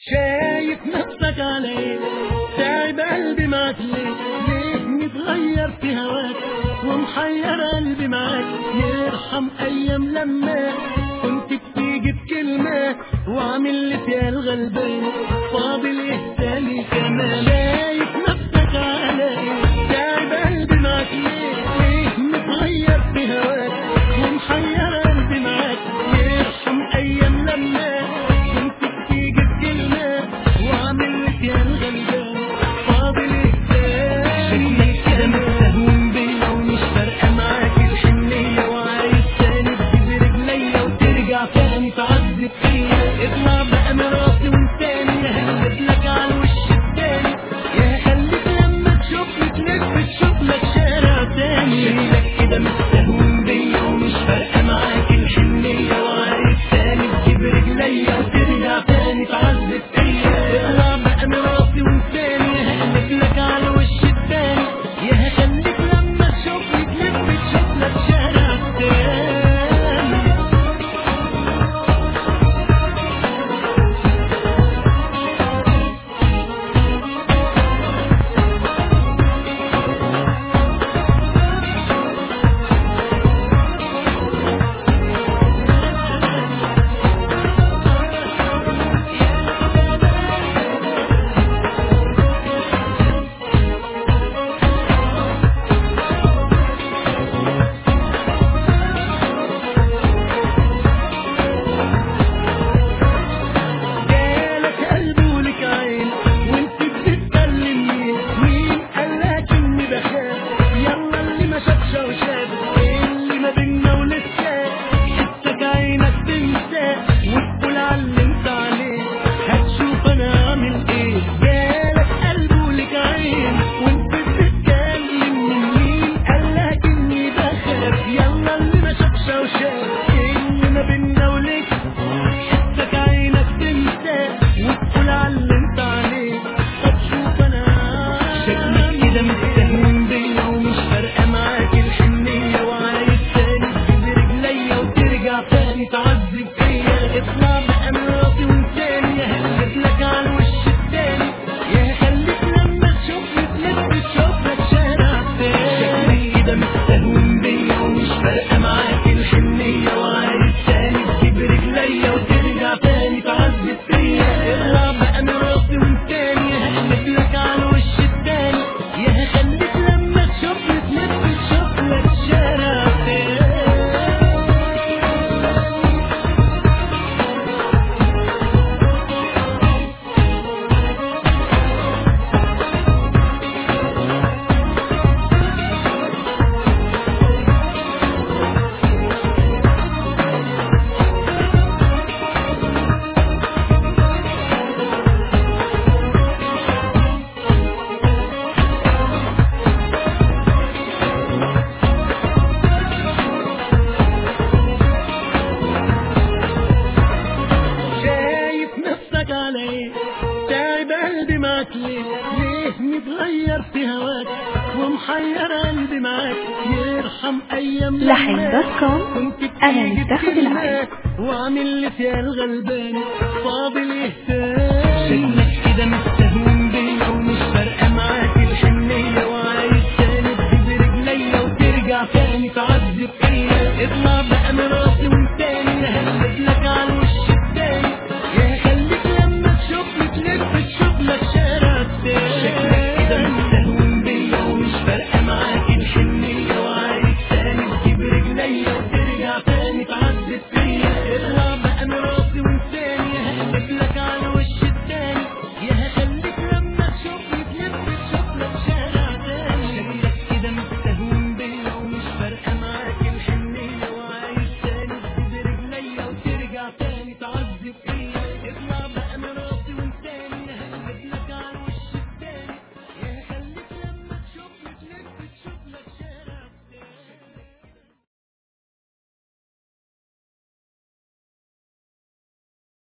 شايف نفسك علي تعب قلبي معاك ليه ليه متغير في هواك ومحير قلبي معاك يرحم ايام لما كنت بتيجي بكلمة وعامل لي فيها الغلبان فاضل ايه تاني كمان شايف نفسك علي تعب قلبي معاك ليه ليه متغير في هواك ومحير قلبي معاك يرحم ايام لما كنت بتيجي بكلمة وعامل لي فيها الغلبان فاضل ايه تاني شكلك كده مستهون بيا ومش فارقة معاك الحنية وعايز تاني تجيب رجليا وترجع تاني تعذب فيا اطلع بقى من راسي وانساني هقلب لك على الوش التاني يا خليك لما تشوفني تلف تشوف لك شارع تاني شكلك كده مستهون بيا ومش فارقة معاك الحنية وعايز تاني تجيب رجليا وترجع تاني تعذب فيا اطلع بقى من راسي وانساني هقلب لك على الوش التاني يا هخليك لما تشوفني تلف تشوف لك شارع تاني جالك قلب ولك عين وانت بتتكلم مين مين قالك اني بخاف يلا اللي ما شافش وشاف اللي ما بينا ولسه حسك عينك تنسى وتقول على اللي انت عليه هتشوف انا عامل ايه جالك قلب ولك عين وانت بتتكلم من مين قالك اني بخاف يلا اللي ما شافش وشاف اللي ما بينا ولسه حسك عينك تنسى وتقول على اللي انت عليه طب شوف انا شكلك كده مستهون بيا ومش فارقه معاك الحنيه وعايز تاني تجيب رجليا وترجع تاني تعذب فيا اطلع بقى من راسي وانساني هقلب لك على الوش التاني يا هخليك لما تشوفني تلف تشوف لك شارع تاني شكلك كده مستهون بيا ومش فارقه معاك الحنيه وعايز تاني تجيب رجليا وترجع تاني تعذب فيا اطلع بقى من راسي وانساني هقلب لك على الوش التاني يا هخليك لما تشوفني تلف تشوف لك شارع تاني شايف نفسك علي تعب قلبي معاك ليه ليه متغير في هواك ومحير قلبي معاك يرحم ايام لحن لما دوت كوم. كنت أنا بتيجي متاخد بكلمة العين. وعامل لي فيها الغلبان فاضل ايه